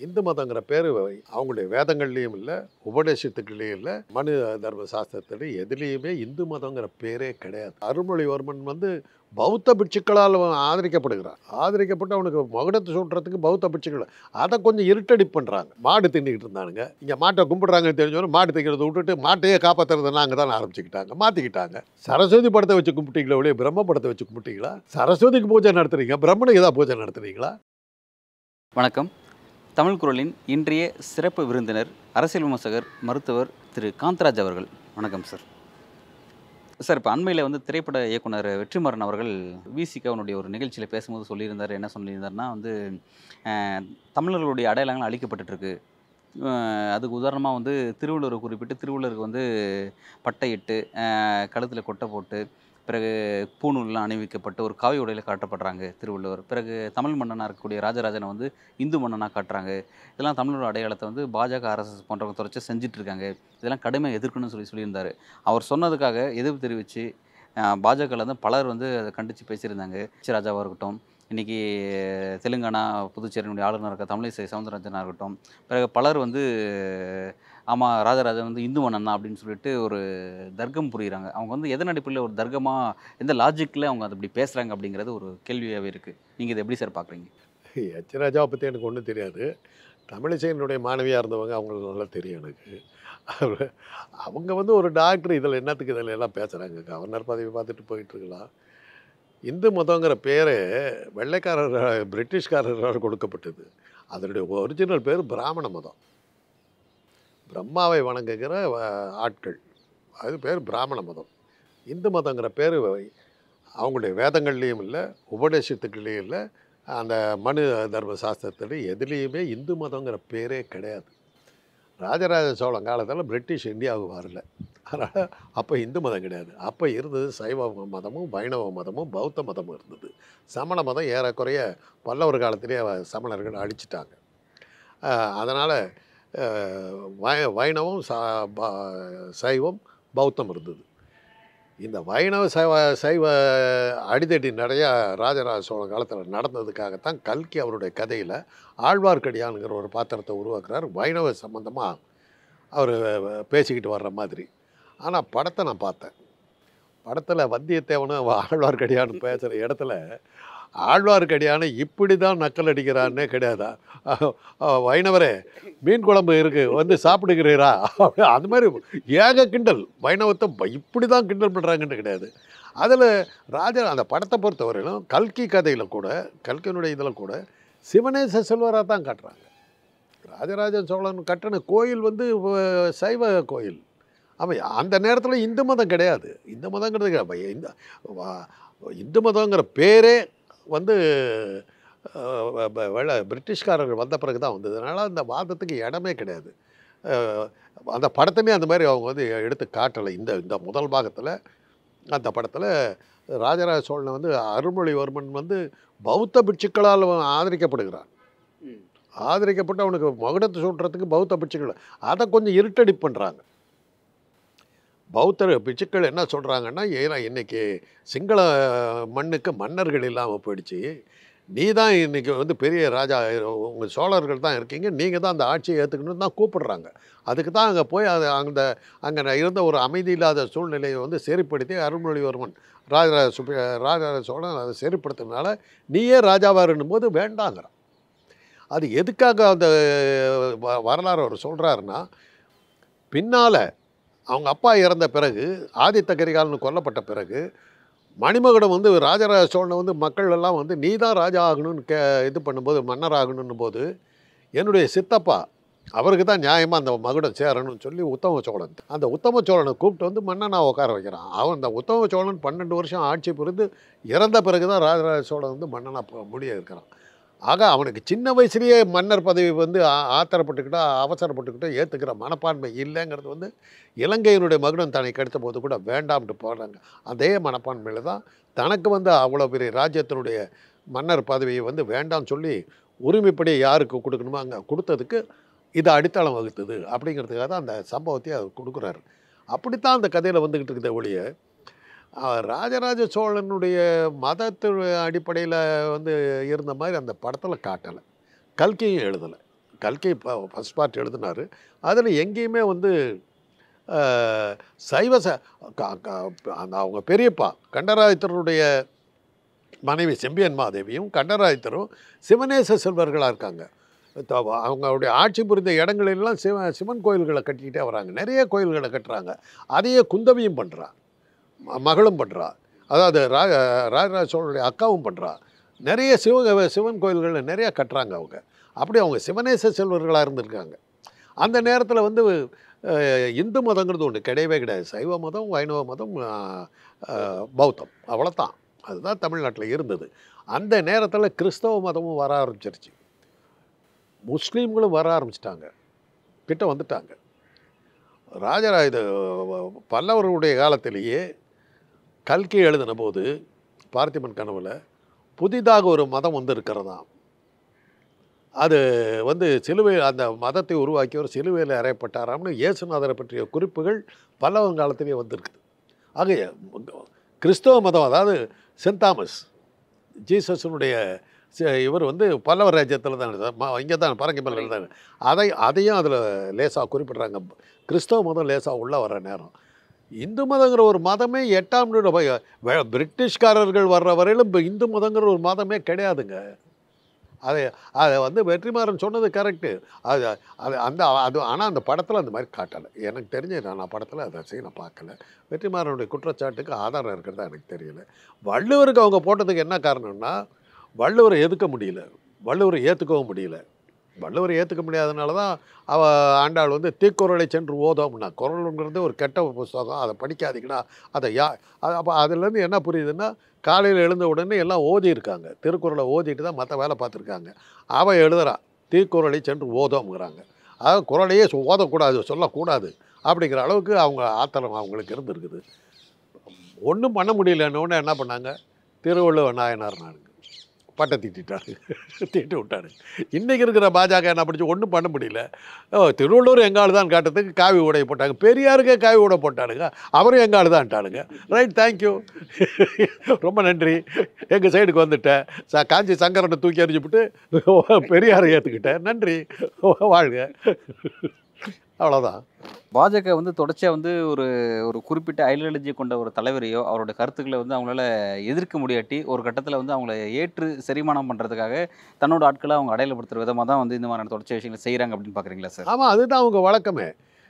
இந்து மதங்கிற பேர் அவங்களுடைய வேதங்கள்லேயும் இல்லை உபதேசத்துக்குள்ளேயும் இல்லை மனு தர்ம சாஸ்திரத்துலையும் எதுலேயுமே இந்து மதங்கிற பேரே கிடையாது அருள்மொழிவர்மன் வந்து பௌத்த பிட்சுக்களால் அவன் ஆதரிக்கப்படுகிறான் ஆதரிக்கப்பட்டு அவனுக்கு மகுடத்தை சொல்கிறதுக்கு பௌத்த பிட்சுக்கள் அதை கொஞ்சம் இருட்டடி பண்ணுறாங்க மாடு தின்னுக்கிட்டு இருந்தானுங்க இங்கே மாட்டை கும்பிடுறாங்கன்னு தெரிஞ்சவொன்னே மாடு திங்கிறத விட்டுட்டு மாட்டையே காப்பாற்றுறதை நாங்கள் தான் ஆரம்பிச்சுக்கிட்டாங்க மாற்றிக்கிட்டாங்க சரஸ்வதி படத்தை வச்சு கும்பிட்டீங்களா ஒழிய பிரம்ம படத்தை வச்சு கும்பிட்டீங்களா சரஸ்வதிக்கு பூஜை நடத்துறீங்க பிரம்மனுக்கு ஏதாவது பூஜை நடத்துறீங்களா வணக்கம் தமிழ் குரலின் இன்றைய சிறப்பு விருந்தினர் அரசியல் விமர்சகர் மருத்துவர் திரு காந்தராஜ் அவர்கள் வணக்கம் சார் சார் இப்போ அண்மையில் வந்து திரைப்பட இயக்குனர் வெற்றிமாறன் அவர்கள் விசிகாவனுடைய ஒரு நிகழ்ச்சியில் பேசும்போது சொல்லியிருந்தார் என்ன சொல்லியிருந்தாருன்னா வந்து அஹ், தமிழர்களுடைய அடையாளங்கள் அழிக்கப்பட்டுருக்கு அதுக்கு உதாரணமாக வந்து திருவள்ளுவரை குறிப்பிட்டு திருவள்ளுவருக்கு வந்து பட்டையிட்டு கழுத்தில் கொட்டை போட்டு பிறகு பூணூல்லாம் அணிவிக்கப்பட்டு ஒரு காவி உடையில் காட்டப்படுறாங்க திருவள்ளுவர் பிறகு தமிழ் மன்னனாக இருக்கக்கூடிய ராஜராஜனை வந்து இந்து மன்னனாக காட்டுறாங்க இதெல்லாம் தமிழோட அடையாளத்தை வந்து பாஜக ஆர்எஸ்எஸ் போன்றவங்க தொடர்ச்சி செஞ்சுட்டு இருக்காங்க இதெல்லாம் கடுமையாக எதிர்க்கணும்னு சொல்லி சொல்லியிருந்தாரு அவர் சொன்னதுக்காக எதிர்ப்பு தெரிவித்து பாஜகவில் வந்து பலர் வந்து அதை கண்டித்து பேசியிருந்தாங்க சி ராஜாவாக இருக்கட்டும் இன்றைக்கி தெலுங்கானா புதுச்சேரியினுடைய ஆளுநர் இருக்க தமிழிசை சவுந்தரராஜனாக இருக்கட்டும் பிறகு பலர் வந்து ஆமாம் ராஜராஜன் வந்து இந்து மன்னன் தான் அப்படின்னு சொல்லிட்டு ஒரு தர்க்கம் புரியுறாங்க அவங்க வந்து எதன் அடிப்படையில் ஒரு தர்க்கமாக எந்த லாஜிக்கில் அவங்க அதை அப்படி பேசுகிறாங்க அப்படிங்கிறது ஒரு கேள்வியாகவே இருக்குது நீங்கள் இதை எப்படி சார் பார்க்குறீங்க எச் ராஜாவை பற்றி எனக்கு ஒன்றும் தெரியாது தமிழிசையினுடைய மாணவியாக இருந்தவங்க அவங்களுக்கு நல்லா தெரியும் எனக்கு அவர் அவங்க வந்து ஒரு டாக்டர் இதில் என்னத்துக்கு இதில் எல்லாம் பேசுகிறாங்க கவர்னர் பதவி பார்த்துட்டு போயிட்டு இருக்கலாம் இந்து மதங்கிற பேர் வெள்ளைக்காரர் பிரிட்டிஷ்காரரால் கொடுக்கப்பட்டது அதனுடைய ஒரிஜினல் பேர் பிராமண மதம் பிரம்மாவை வணங்குகிற அஹ், ஆட்கள் அது பேர் பிராமண மதம் இந்து மதங்கிற பேர் அவங்களுடைய வேதங்கள்லேயும் இல்லை உபதேசத்துக்குள்ளேயும் இல்லை அந்த மனு தர்ம சாஸ்திரத்துலையும் எதுலேயுமே இந்து மதங்கிற பேரே கிடையாது ராஜராஜ சோழன் காலத்தில் பிரிட்டிஷ் இந்தியாவுக்கு வரல அதனால் அப்போ இந்து மதம் கிடையாது அப்போ இருந்தது சைவ மதமும் வைணவ மதமும் பௌத்த மதமும் இருந்தது சமண மதம் ஏறக்குறைய பல்லவர் காலத்திலேயே அவ- சமணர்கள் அழிச்சிட்டாங்க அதனால் வை வைணவம் ச ப- சைவம் பௌத்தம் இருந்தது இந்த வைணவ சைவ சைவ அடிதடி நிறையா ராஜராஜ சோழன் காலத்தில் நடந்ததுக்காகத்தான் கல்கி அவருடைய கதையில் ஆழ்வார்க்கடியானுங்கிற ஒரு பாத்திரத்தை உருவாக்குறார் வைணவ சம்பந்தமாக அவர் பேசிக்கிட்டு வர்ற மாதிரி ஆனால் படத்தை நான் பார்த்தேன் படத்தில் வந்தியத்தேவனும் ஆழ்வார்க்கடியான்னு பேசுகிற இடத்துல ஆழ்வார்க்கடியானை இப்படி தான் நக்கல் அடிக்கிறான்னே கிடையாதா அஹ், அஹ், வைணவரே மீன் குழம்பு இருக்குது வந்து சாப்பிடுகிறீரா அது மாதிரி ஏக கிண்டல் வைணவத்தை ப- இப்படி தான் கிண்டல் பண்ணுறாங்கன்னு கிடையாது அதில் ராஜா அந்த படத்தை பொறுத்தவரையிலும் கல்கி கதையில் கூட கல்கியினுடைய இதில் கூட சிவனேச செல்வராக தான் காட்டுறாங்க ராஜராஜ சோழன் கட்டின கோயில் வந்து அஹ், சைவ கோயில் அவன் அந்த நேரத்தில் இந்து மதம் கிடையாது இந்து மதங்கிறது கிடையாது. இந்த வா- இந்து மதங்கிற பேரே வந்து அஹ், வ- வ- வெள்ள பிரிட்டிஷ்காரர்கள் வந்த பிறகு தான் வந்தது அதனால் அந்த வாதத்துக்கு இடமே கிடையாது அஹ், அந்த படத்தையுமே அந்த மாதிரி அவங்க வந்து எடுத்து காட்டலை இந்த இந்த முதல் பாகத்தில் அந்த படத்தில் ராஜராஜ சோழனை வந்து அருள்மொழிவர்மன் வந்து பௌத்த பிட்சுக்களால் அவன் ஆதரிக்கப்படுகிறான் ஆதரிக்கப்பட்டு அவனுக்கு மகுடத்தை சொல்கிறதுக்கு பௌத்த பிட்சுக்கள் அதை கொஞ்சம் இருட்டடி பண்ணுறாங்க பௌத்தர் பிட்சுக்கள் என்ன சொல்கிறாங்கன்னா ஏன்னா இன்னைக்கு சிங்கள மண்ணுக்கு மன்னர்கள் இல்லாமல் போயிடுச்சு நீ தான் இன்றைக்கி வந்து பெரிய ராஜா உங்கள் சோழர்கள் தான் இருக்கீங்க நீங்கள் தான் அந்த ஆட்சியை ஏற்றுக்கணும்னு தான் கூப்பிடுறாங்க அதுக்கு தான் அங்கே போய் அது அந்த அங்கே இருந்த ஒரு அமைதி இல்லாத சூழ்நிலையை வந்து சரிப்படுத்தி அருள்மொழிவர்மன் ராஜராஜ சுப்ப ராஜராஜ சோழன் அதை சரிப்படுத்தினால நீயே ராஜாவாக போது வேண்டாங்கிறான் அது எதுக்காக அந்த வ- வரலாறு அவர் சொல்கிறாருன்னா பின்னால் அவங்க அப்பா இறந்த பிறகு ஆதித்த கரிகாலன் கொல்லப்பட்ட பிறகு மணிமகுடம் வந்து ராஜராஜ சோழனை வந்து மக்கள் எல்லாம் வந்து நீ தான் ராஜா ஆகணும்னு கே இது பண்ணும்போது மன்னர் ஆகணும்னு போது என்னுடைய சித்தப்பா அவருக்கு தான் நியாயமாக அந்த மகுடம் சேரணும்னு சொல்லி உத்தம சோழன் அந்த உத்தம சோழனை கூப்பிட்டு வந்து மன்னனாக உட்கார வைக்கிறான் அவன் அந்த உத்தம சோழன் பன்னெண்டு வருஷம் ஆட்சி புரிந்து இறந்த பிறகு தான் ராஜராஜ சோழன் வந்து மன்னனாக முடிய இருக்கிறான் ஆக அவனுக்கு சின்ன வயசுலேயே மன்னர் பதவி வந்து ஆ- ஆத்திரப்பட்டுக்கிட்டோ அவசரப்பட்டுக்கிட்டோ ஏற்றுக்கிற மனப்பான்மை இல்லைங்கிறது வந்து இலங்கையினுடைய மகுடம் தன்னை கெடுத்த போது கூட வேண்டாம்னு போடுறாங்க அதே மனப்பான்மையில் தான் தனக்கு வந்து அவ்வளோ பெரிய ராஜ்யத்தினுடைய மன்னர் பதவியை வந்து வேண்டாம்னு சொல்லி உரிமைப்படி யாருக்கு கொடுக்கணுமோ அங்கே கொடுத்ததுக்கு இது அடித்தளம் வகுத்தது அப்படிங்கிறதுக்காக தான் அந்த சம்பவத்தை அவர் கொடுக்குறாரு அப்படித்தான் அந்த கதையில் வந்துக்கிட்டு இருக்குதே ஒழிய அஹ், ராஜராஜ சோழனுடைய மதத்து அடிப்படையில் வந்து இருந்த மாதிரி அந்த படத்தில் காட்டலை கல்கியும் எழுதலை கல்கி ஃபஸ்ட் பார்ட் எழுதினார் அதில் எங்கேயுமே வந்து அஹ், சைவ ச க- க- அந்த அவங்க பெரியப்பா கண்டராதித்தருடைய மனைவி செம்பியன் மாதேவியும் கண்டராதித்தரும் சிவநேச செல்வர்களாக இருக்காங்க த- அவங்களுடைய ஆட்சி புரிந்த இடங்களெல்லாம் சிவ சிவன் கோயில்களை கட்டிக்கிட்டே வராங்க நிறைய கோயில்களை கட்டுறாங்க அதையே குந்தவியும் பண்ணுறா மகளும் பண்ணுறா அதாவது ரா ராஜராஜ சோழனுடைய அக்காவும் பண்ணுறா நிறைய சிவ சிவன் கோயில்களில் நிறைய கட்டுறாங்க அவங்க அப்படி அவங்க சிவநேச செல்வர்களாக இருந்திருக்காங்க அந்த நேரத்தில் வந்து அஹ், இந்து மதங்கிறது ஒன்று கிடையவே கிடையாது சைவ மதம் வைணவ மதம் அஹ், அஹ், பௌத்தம் அவ்வளோதான் அதுதான் தமிழ்நாட்டில் இருந்தது அந்த நேரத்தில் கிறிஸ்தவ மதமும் வர ஆரம்பிச்சிருச்சு முஸ்லீம்களும் வர ஆரம்பிச்சிட்டாங்க கிட்ட வந்துட்டாங்க ராஜரா இது பல்லவர்களுடைய காலத்திலேயே கல்கி எழுதின போது பார்த்திபன் கனவுல புதிதாக ஒரு மதம் வந்து இருக்கிறதாம் அது வந்து சிலுவை அந்த மதத்தை உருவாக்கியவர் சிலுவையில் அறையப்பட்டாராம்னு இயேசுநாதரை பற்றிய குறிப்புகள் பல்லவன் காலத்திலேயே வந்திருக்குது ஆக கிறிஸ்தவ மதம் அதாவது சென்ட் தாமஸ் ஜீசஸனுடைய சி- இவர் வந்து பல்லவர் ராஜ்யத்தில் தான் இருந்தார் இங்கே தான் பரங்கிமலையில் இருந்தார் அதை அதையும் அதில் லேசாக குறிப்பிட்றாங்க கிறிஸ்தவ மதம் லேசாக உள்ளே வர நேரம் இந்து மதங்கிற ஒரு மதமே எட்டாம் நூறு வ- வ- பிரிட்டிஷ்காரர்கள் வர்ற வரையிலும் இப்போ இந்து மதங்கிற ஒரு மதமே கிடையாதுங்க அதை அதை வந்து வெற்றிமாறன் சொன்னது கரெக்டு அது அது அந்த அது ஆனால் அந்த படத்தில் அந்த மாதிரி காட்டலை எனக்கு தெரிஞ்ச நான் நான் படத்தில் அதை செய்ய நான் பார்க்கல வெற்றிமாறனுடைய குற்றச்சாட்டுக்கு ஆதாரம் இருக்கிறதா எனக்கு தெரியல வள்ளுவருக்கு அவங்க போட்டதுக்கு என்ன காரணம்னா வள்ளுவரை எதுக்க முடியல வள்ளுவரை ஏற்றுக்கவும் முடியல வள்ளுவரை ஏற்றுக்க முடியாதனால தான் அவ ஆண்டாள் வந்து தீக்குறளை சென்று ஓதோம்னா குரலுங்கிறது ஒரு கெட்ட புஸ்தகம் அதை படிக்காதீங்கன்னா அதை யா அது அப்போ அதுலேருந்து என்ன புரியுதுன்னா காலையில் எழுந்த உடனே எல்லாம் ஓதி இருக்காங்க திருக்குறளை ஓதிட்டு தான் மற்ற வேலை பார்த்துருக்காங்க அவன் எழுதுறா தீக்குறளை சென்று ஓதோம்ங்கிறாங்க அதாவது குறளையே சொ- ஓதக்கூடாது சொல்லக்கூடாது அப்படிங்கிற அளவுக்கு அவங்க ஆத்திரம் அவங்களுக்கு இருந்திருக்குது ஒன்றும் பண்ண முடியலன்னு என்ன பண்ணாங்க திருவள்ளுவர் நாயனார் நானுங்க பட்டை தீட்டிட்டாரு தீட்டி விட்டாரு இன்றைக்கி இருக்கிற பாஜக என்ன படிச்சு ஒன்றும் பண்ண முடியல ஓ திருவள்ளூர் எங்காள் தான் காட்டுறதுக்கு காவி உடை போட்டாங்க பெரியாருக்கே காவி உடை போட்டானுங்க அவரும் எங்காள் தான்ட்டானுங்க ரைட் தேங்க்யூ ரொம்ப நன்றி எங்கள் சைடுக்கு வந்துட்டேன் ச காஞ்சி சங்கரனை தூக்கி எறிஞ்சுவிட்டு பெரியாரை ஏற்றுக்கிட்டேன் நன்றி வாழ்க அவ்வளோதான் பாஜக வந்து தொடர்ச்சியாக வந்து ஒரு ஒரு குறிப்பிட்ட ஐடியாலஜி கொண்ட ஒரு தலைவரையோ அவரோட கருத்துக்களை வந்து அவங்களால எதிர்க்க முடியாட்டி ஒரு கட்டத்தில் வந்து அவங்கள ஏற்று செரிமானம் பண்ணுறதுக்காக தன்னோட ஆட்களை அவங்க அடையாளப்படுத்துகிற விதமாக தான் வந்து இந்த மாதிரியான தொடர்ச்சி விஷயங்களை செய்கிறாங்க அப்படின்னு பார்க்குறீங்களா சார் ஆமாம் அதுதான் அவங்க வழக்கமே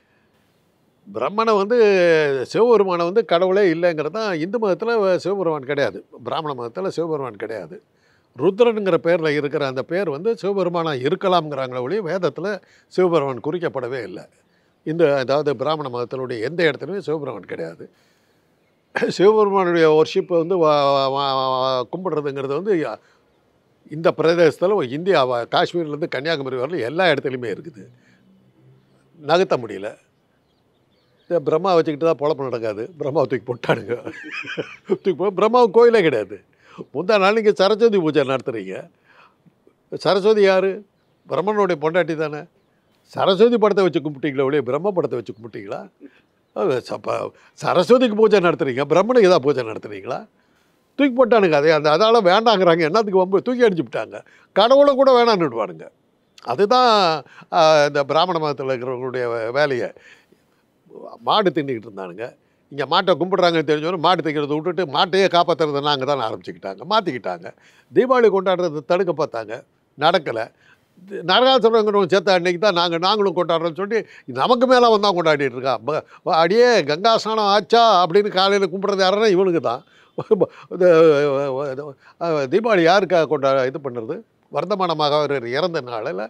பிரம்மனை வந்து சிவபெருமானை வந்து கடவுளே இல்லைங்கிறது தான் இந்து மதத்தில் சிவபெருமான் கிடையாது பிராமண மதத்தில் சிவபெருமான் கிடையாது ருத்ரனுங்கிற பேரில் இருக்கிற அந்த பேர் வந்து சிவபெருமானாக இருக்கலாம்ங்கிறாங்களே ஒழிய வேதத்தில் சிவபெருமான் குறிக்கப்படவே இல்லை இந்த அதாவது பிராமண மதத்தினுடைய எந்த இடத்துலையும் சிவபெருமான் கிடையாது சிவபெருமானுடைய ஒர்ஷிப்பை வந்து வா- வா- வா- கும்பிடுறதுங்கிறது வந்து இந்த பிரதேசத்தில் இந்தியா வ- காஷ்மீர்லேருந்து கன்னியாகுமரி வரல எல்லா இடத்துலையுமே இருக்குது நகர்த்த முடியல இந்த பிரம்மா வச்சுக்கிட்டு தான் பொழப்பு நடக்காது பிரம்மாவை தூக்கி போட்டானுங்க தூக்கி போ பிரம்மாவு கோயிலே கிடையாது முந்தா நாள் நீங்கள் சரஸ்வதி பூஜை நடத்துகிறீங்க சரஸ்வதி யார் பிரம்மனுடைய பொண்டாட்டி தானே சரஸ்வதி படத்தை வச்சு கும்பிட்டீங்களா ஒழிய பிரம்ம படத்தை வச்சு கும்பிட்டீங்களா அது சப்ப சரஸ்வதிக்கு பூஜை நடத்துறீங்க பிரம்மனுக்கு ஏதாவது பூஜை நடத்துறீங்களா தூக்கி போட்டானுங்க அதே அந்த அதால் வேண்டாங்கிறாங்க என்னத்துக்கு வம்பு தூக்கி அடிச்சு விட்டாங்க கடவுளை கூட வேணான்னு விடுவானுங்க அதுதான் ஆஹ், இந்த பிராமண மதத்தில் இருக்கிறவங்களுடைய வே- வேலையை மாடு தின்னுக்கிட்டு இருந்தானுங்க இங்கே மாட்டை கும்பிடுறாங்கன்னு தெரிஞ்சவொன்னே மாடு திங்கிறத விட்டுட்டு மாட்டையே காப்பாற்றுறதை நாங்கள் தான் ஆரம்பிச்சுக்கிட்டாங்க மாற்றிக்கிட்டாங்க தீபாவளி கொண்டாடுறது தடுக்க பார்த்தாங்க நடக்கலை நரகாசுரங்கிறவங்க சேர்த்த அன்னைக்கு தான் நாங்கள் நாங்களும் கொண்டாடுறோம்னு சொல்லி நமக்கு மேலே வந்தால் கொண்டாடிட்டு இருக்கான் ப- ப- அடியே கங்கா ஸ்நானம் ஆச்சா அப்படின்னு காலையில் கும்பிட்றது யாருன்னா இவனுக்கு தான் இந்த அஹ், தீபாவளி யாருக்காக கொண்டா இது பண்ணுறது வர்த்தமான மகாவீரர் இறந்த நாளில்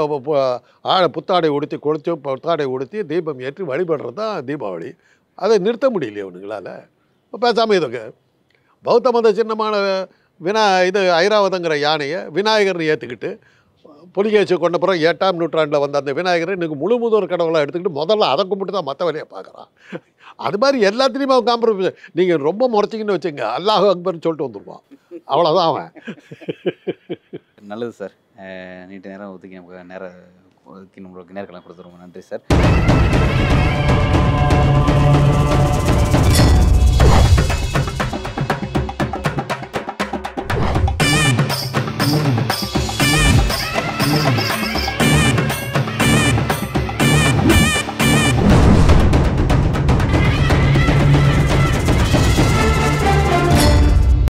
ஆழ புத்தாடை உடுத்தி கொளுத்தி புத்தாடை உடுத்தி தீபம் ஏற்றி வழிபடுறது தான் தீபாவளி அதை நிறுத்த முடியலையே இவனுங்களால் பேசாமல் இதுக்கு பௌத்த மத சின்னமான வினா இது ஐராவதங்கிற யானையை விநாயகர்னு ஏற்றுக்கிட்டு புலிகேசி கொண்ட பிறகு எட்டாம் நூற்றாண்டில் வந்த அந்த விநாயகரை இன்றைக்கி முழு முதல் கடவுளாக எடுத்துக்கிட்டு முதல்ல அதை கும்பிட்டு தான் மற்ற வேலையை பார்க்குறான் அது மாதிரி எல்லாத்துலேயுமே அவன் காம்ப்ரமைஸ் நீங்கள் ரொம்ப முறைச்சிங்கன்னு வச்சுங்க அல்லாஹ் அக்பர்னு சொல்லிட்டு வந்துடுவான் அவ்வளோதான் அவன் நல்லது சார் நீட்டு நேரம் ஒதுக்கி நமக்கு நேரம் ஒதுக்கி நம்மளுக்கு நேர்காலம் கொடுத்துருவோம் நன்றி சார்